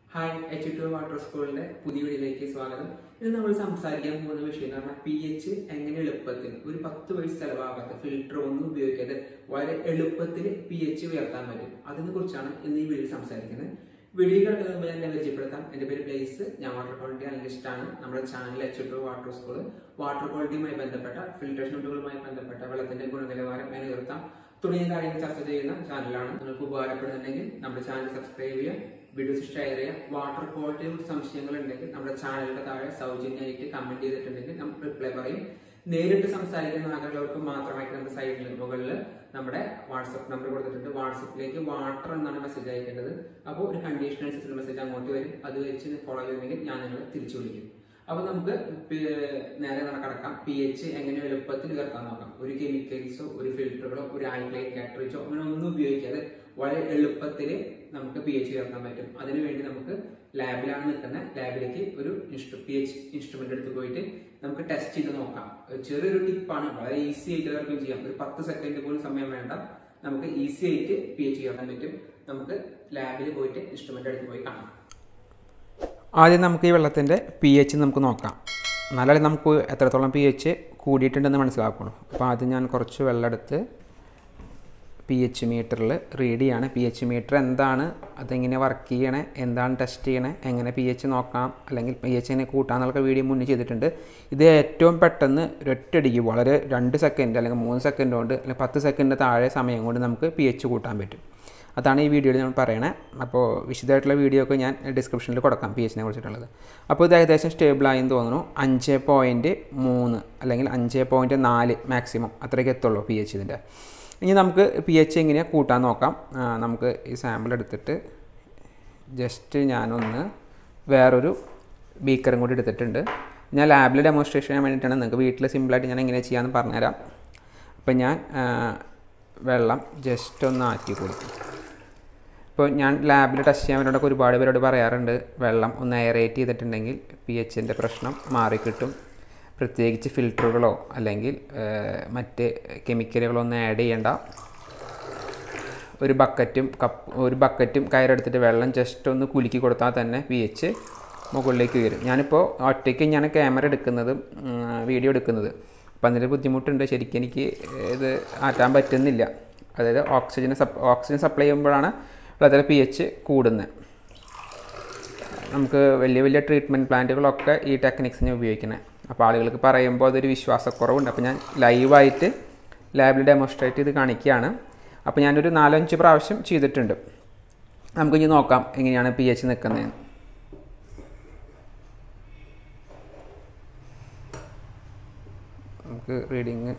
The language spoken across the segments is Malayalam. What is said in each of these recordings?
ഹായ് എച്ച് ടു വാട്ടർ സ്കൂളിന്റെ പുതിയ വീഡിയോയിലേക്ക് സ്വാഗതം ഇത് നമ്മൾ സംസാരിക്കാൻ പോകുന്ന വിഷയം എന്ന് പറഞ്ഞാൽ പി എച്ച് എങ്ങനെ എളുപ്പത്തിൽ ഒരു പത്ത് പൈസ ചെലവാകാത്ത ഫിൽറ്റർ ഒന്നും ഉപയോഗിക്കാതെ വളരെ എളുപ്പത്തിൽ പി എച്ച് ഉയർത്താൻ പറ്റും അതിനെ കുറിച്ചാണ് ഇന്ന് ഈ വീഡിയോ സംസാരിക്കുന്നത് വീഡിയോ കിടക്കുന്ന മുമ്പ് ഞാൻ എന്നെ പരിചയപ്പെടുത്താം എന്റെ പേര് പ്ലേസ് ഞാൻ വാട്ടർ ക്വാളിറ്റി അനലിസ്റ്റ് ആണ് നമ്മുടെ channel H two water school water ക്വാളിറ്റിയുമായി ബന്ധപ്പെട്ട ഫിൽട്രേഷൻ ഷെഡ്യൂളുമായി ബന്ധപ്പെട്ട വെള്ളത്തിന്റെ ഗുണനിലവാരം എങ്ങനെ ഉയർത്താം തുടങ്ങിയ കാര്യങ്ങൾ ചർച്ച ചെയ്യുന്ന ചാനലാണ് നിങ്ങൾക്ക് ഉപകാരപ്പെടുന്നുണ്ടെങ്കിൽ നമ്മുടെ ചാനൽ സബ്സ്ക്രൈബ് ചെയ്യുക വീഡിയോസ് ഷെയർ ചെയ്യുക വാട്ടർ ക്വാളിറ്റിയെ കുറിച്ച് സംശയങ്ങൾ ഉണ്ടെങ്കിൽ നമ്മുടെ ചാനലിന്റെ താഴെ സൗജന്യമായിട്ട് കമന്റ് ചെയ്തിട്ടുണ്ടെങ്കിൽ നമ്മൾ റിപ്ലൈ പറയും നേരിട്ട് സംസാരിക്കുന്ന ആളുകൾക്ക് മാത്രമായിട്ട് നമ്മുടെ സൈഡിൽ മുകളിൽ നമ്മുടെ വാട്സപ്പ് നമ്പർ കൊടുത്തിട്ടുണ്ട് വാട്സപ്പിലേക്ക് വാട്ടർ എന്നാണ് മെസ്സേജ് അയക്കേണ്ടത് അപ്പോൾ ഒരു കണ്ടീഷൻ അനുസരിച്ചുള്ള മെസ്സേജ് അങ്ങോട്ട് വരും അത് വെച്ച് ഫോളോ ചെയ്തിട്ടുണ്ടെങ്കിൽ ഞാൻ നിങ്ങളെ തിരിച്ചു വിളിക്കും അപ്പൊ നമുക്ക് പി- നേരെ നടക്കാം പി എച്ച് എങ്ങനെ എളുപ്പത്തിൽ ഉയർത്താൻ നോക്കാം ഒരു കെമിക്കൽസോ ഒരു ഫിൽറ്ററുകളോ ഒരു ആൽക്കലൈൻ കാറ്ററിച്ചോ അങ്ങനെ ഒന്നും ഉപയോഗിക്കാതെ വളരെ എളുപ്പത്തിൽ നമുക്ക് പി എച്ച് ഉയർത്താൻ പറ്റും അതിനുവേണ്ടി നമുക്ക് ലാബിലാണ് നിൽക്കുന്ന ലാബിലേക്ക് ഒരു പി എച്ച് ഇൻസ്ട്രുമെന്റ് എടുത്ത് പോയിട്ട് നമുക്ക് ടെസ്റ്റ് ചെയ്ത് നോക്കാം ഒരു ചെറിയൊരു ടിപ്പാണ് വളരെ ഈസി ആയിട്ട് എല്ലാവർക്കും ചെയ്യാം ഒരു പത്ത് സെക്കൻഡ് പോലും സമയം വേണ്ട നമുക്ക് ഈസി ആയിട്ട് പി എച്ച് ഉയർത്താൻ പറ്റും നമുക്ക് ലാബിൽ പോയിട്ട് ഇൻസ്ട്രുമെന്റ് എടുത്ത് പോയി കാണാം ആദ്യം നമുക്ക് ഈ വെള്ളത്തിൻ്റെ പി എച്ച് നമുക്ക് നോക്കാം എന്നാലേ നമുക്ക് എത്രത്തോളം പി എച്ച് കൂടിയിട്ടുണ്ടെന്ന് മനസ്സിലാക്കുള്ളൂ അപ്പോൾ ആദ്യം ഞാൻ കുറച്ച് വെള്ളം എടുത്ത് പി എച്ച് മീറ്ററിൽ റീഡ് ചെയ്യാണ് പി എച്ച് മീറ്റർ എന്താണ് അതെങ്ങനെ വർക്ക് ചെയ്യണേ എന്താണ് ടെസ്റ്റ് ചെയ്യണേ എങ്ങനെ പി എച്ച് നോക്കാം അല്ലെങ്കിൽ പി എച്ച് എങ്ങനെ കൂട്ടാമെന്നുള്ള വീഡിയോ മുന്നിൽ ചെയ്തിട്ടുണ്ട് ഇത് ഏറ്റവും പെട്ടെന്ന് ഒരൊറ്റടിക്ക് വളരെ രണ്ട് സെക്കൻഡ് അല്ലെങ്കിൽ മൂന്ന് സെക്കൻഡ് കൊണ്ട് അല്ലെങ്കിൽ പത്ത് സെക്കൻഡ് താഴെ സമയം കൊണ്ട് നമുക്ക് പി എച്ച് കൂട്ടാൻ പറ്റും അതാണ് ഈ വീഡിയോയിൽ നമ്മൾ പറയണേ അപ്പോൾ വിശദമായിട്ടുള്ള വീഡിയോ ഒക്കെ ഞാൻ ഡിസ്ക്രിപ്ഷനിൽ കൊടുക്കാം പി എച്ചിനെ കുറിച്ചിട്ടുള്ളത് അപ്പോൾ ഇത് ഏകദേശം സ്റ്റേബിളായി എന്ന് തോന്നുന്നു അഞ്ച് പോയിൻറ്റ് മൂന്ന് അല്ലെങ്കിൽ അഞ്ച് പോയിൻറ്റ് നാല് മാക്സിമം അത്രയ്ക്ക് എത്തുള്ളൂ പി എച്ച് ഇതിൻ്റെ ഇനി നമുക്ക് പി എച്ച് എങ്ങനെയാണ് കൂട്ടാൻ നോക്കാം ആ, നമുക്ക് ഈ സാമ്പിൾ എടുത്തിട്ട് ജസ്റ്റ് ഞാനൊന്ന് വേറൊരു ബീക്കറും കൂടി എടുത്തിട്ടുണ്ട് ഞാൻ ലാബിൽ ഡെമോൺസ്ട്രേഷൻ ചെയ്യാൻ വേണ്ടിയിട്ടാണ് നിങ്ങൾക്ക് വീട്ടിൽ സിമ്പിളായിട്ട് ഞാൻ എങ്ങനെ ചെയ്യാമെന്ന് പറഞ്ഞുതരാം അപ്പം ഞാൻ ആ, വെള്ളം ജസ്റ്റ് ഒന്ന് ആറ്റി കൊടുക്കും ഇപ്പോൾ ഞാൻ ലാബിൽ ടെസ്റ്റ് ചെയ്യാൻ വേണ്ടിയിട്ട് ഒരുപാട് പേരോട് പറയാറുണ്ട് വെള്ളം ഒന്ന് എയറേറ്റ് ചെയ്തിട്ടുണ്ടെങ്കിൽ പി എച്ചിൻ്റെ പ്രശ്നം മാറിക്കിട്ടും പ്രത്യേകിച്ച് ഫിൽറ്ററുകളോ അല്ലെങ്കിൽ ആ, മറ്റ് കെമിക്കലുകളോ ഒന്നും ആഡ് ചെയ്യേണ്ട ഒരു ബക്കറ്റും കപ്പ് ഒരു ബക്കറ്റും കയറെടുത്തിട്ട് വെള്ളം ജസ്റ്റ് ഒന്ന് കുലുക്കി കൊടുത്താൽ തന്നെ പി എച്ച് മുകളിലേക്ക് ഉയരും ഞാനിപ്പോൾ ഒറ്റയ്ക്ക് ഞാൻ ക്യാമറ എടുക്കുന്നത് ഉം, വീഡിയോ എടുക്കുന്നത് അപ്പം അതിൻ്റെ ബുദ്ധിമുട്ടുണ്ട് ശരിക്കും എനിക്ക് ഇത് മാറ്റാൻ പറ്റുന്നില്ല അതായത് ഓക്സിജൻ സപ് ഓക്സിജൻ സപ്ലൈ ചെയ്യുമ്പോഴാണ് വെള്ളത്തിലെ പി എച്ച് കൂടുന്നത് നമുക്ക് വലിയ വലിയ ട്രീറ്റ്മെൻറ്റ് പ്ലാന്റുകളൊക്കെ ഈ ടെക്നിക്സിനെ ഉപയോഗിക്കുന്നത് അപ്പോൾ ആളുകൾക്ക് പറയുമ്പോൾ അതൊരു വിശ്വാസക്കുറവുണ്ട് അപ്പോൾ ഞാൻ ലൈവായിട്ട് ലാബിൽ ഡെമോൺസ്ട്രേറ്റ് ചെയ്ത് കാണിക്കുകയാണ് അപ്പോൾ ഞാനൊരു നാലഞ്ച് പ്രാവശ്യം ചെയ്തിട്ടുണ്ട് നമുക്ക് ഇനി നോക്കാം എങ്ങനെയാണ് പി എച്ച് നിൽക്കുന്നതെന്ന് നമുക്ക് റീഡിങ്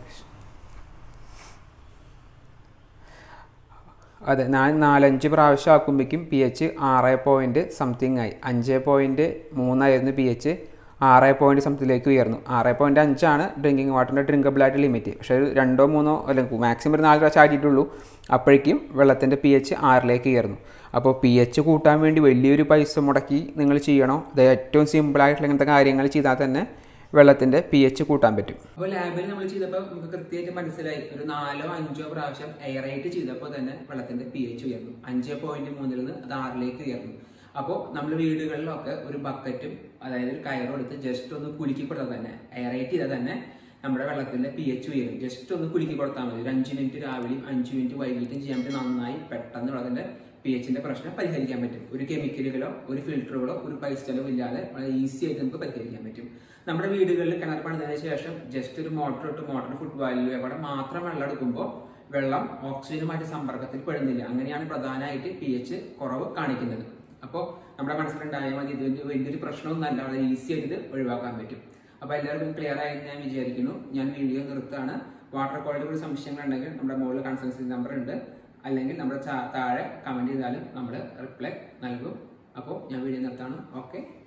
അതെ ഞാൻ നാലഞ്ച് പ്രാവശ്യം ആക്കുമ്പോഴേക്കും പി എച്ച് ആറ് പോയിൻറ്റ് സംതിങ് ആയി അഞ്ച് പോയിൻറ്റ് മൂന്നായിരുന്നു പി എച്ച് ആറ് പോയിൻറ്റ് സംതിങ്ങിലേക്ക് ഉയർന്നു ആറ് പോയിൻറ്റ് അഞ്ചാണ് ഡ്രിങ്കിങ് വാട്ടറിൻ്റെ ഡ്രിങ്കബിളായിട്ട് ലിമിറ്റ് പക്ഷേ ഒരു രണ്ടോ മൂന്നോ അല്ലെങ്കിൽ മാക്സിമം ഒരു നാല് പ്രാവശ്യം ആക്കിയിട്ടുള്ളൂ അപ്പോഴേക്കും വെള്ളത്തിൻ്റെ പി എച്ച് ആറിലേക്ക് ഉയർന്നു അപ്പോൾ പി എച്ച് കൂട്ടാൻ വേണ്ടി വലിയൊരു പൈസ മുടക്കി നിങ്ങൾ ചെയ്യണോ ഇത് ഏറ്റവും സിമ്പിളായിട്ടുള്ള ഇങ്ങനത്തെ കാര്യങ്ങൾ ചെയ്താൽ തന്നെ വെള്ളത്തിൻ്റെ പി എച്ച് കൂട്ടാൻ പറ്റും അപ്പോൾ ലാബിൽ നമ്മൾ ചെയ്തപ്പോൾ നമുക്ക് കൃത്യമായിട്ട് മനസ്സിലായി ഒരു നാലോ അഞ്ചോ പ്രാവശ്യം എയറേറ്റ് ചെയ്തപ്പോൾ തന്നെ വെള്ളത്തിന്റെ പി എച്ച് ഉയർന്നു അഞ്ച് പോയിന്റ് മൂന്നിൽ നിന്ന് അത് ആറിലേക്ക് ഉയർന്നു അപ്പോൾ നമ്മൾ വീടുകളിലൊക്കെ ഒരു ബക്കറ്റും അതായത് ഒരു കയറും എടുത്ത് ജസ്റ്റ് ഒന്ന് കുലുക്കി കൊടുത്താൽ തന്നെ എയറേറ്റ് ചെയ്താൽ തന്നെ നമ്മുടെ വെള്ളത്തിന്റെ പി എച്ച് ഉയരും ജസ്റ്റ് ഒന്ന് കുലുക്കി കൊടുത്താൽ മതി ഒരു അഞ്ച് മിനിറ്റ് രാവിലെയും അഞ്ച് മിനിറ്റ് വൈകിട്ടും ചെയ്യാൻ പറ്റും നന്നായി പെട്ടെന്ന് വെള്ളത്തിന്റെ പി എച്ചിന്റെ പ്രശ്നം പരിഹരിക്കാൻ പറ്റും ഒരു കെമിക്കലുകളോ ഒരു ഫിൽറ്ററുകളോ ഒരു പൈസ ചെലവും ഇല്ലാതെ വളരെ ഈസി ആയിട്ട് നമുക്ക് പരിഹരിക്കാൻ പറ്റും നമ്മുടെ വീടുകളിൽ കിണർ പണിതതിനു ശേഷം ജസ്റ്റ് ഒരു മോട്ടർ ഇട്ട് മോട്ടർ ഫുട് വാല്യൂ അവിടെ മാത്രം വെള്ളം എടുക്കുമ്പോൾ വെള്ളം ഓക്സിജനുമായിട്ട് സമ്പർക്കത്തിൽ പെടുന്നില്ല അങ്ങനെയാണ് പ്രധാനമായിട്ട് പി എച്ച് കുറവ് കാണിക്കുന്നത് അപ്പോൾ നമ്മുടെ മനസ്സിലുണ്ടായാൽ മതി ഇതിന്റെ വലിയൊരു പ്രശ്നമൊന്നും അല്ല വളരെ ഈസി ആയിട്ട് ഇത് ഒഴിവാക്കാൻ പറ്റും അപ്പോൾ എല്ലാവർക്കും ക്ലിയർ ആയി ഞാൻ വിചാരിക്കുന്നു ഞാൻ വീഡിയോ നിർത്താണ് വാട്ടർ ക്വാളിറ്റി സംശയങ്ങൾ ഉണ്ടെങ്കിൽ നമ്മുടെ മുകളിൽ കൺസൾട്ടൻസി നമ്പർ ഉണ്ട് അല്ലെങ്കിൽ നമ്മുടെ ചാ- താഴെ കമന്റ് ചെയ്താലും നമ്മൾ റിപ്ലൈ നൽകും അപ്പോൾ ഞാൻ വീഡിയോ നിർത്താണ് ഓക്കെ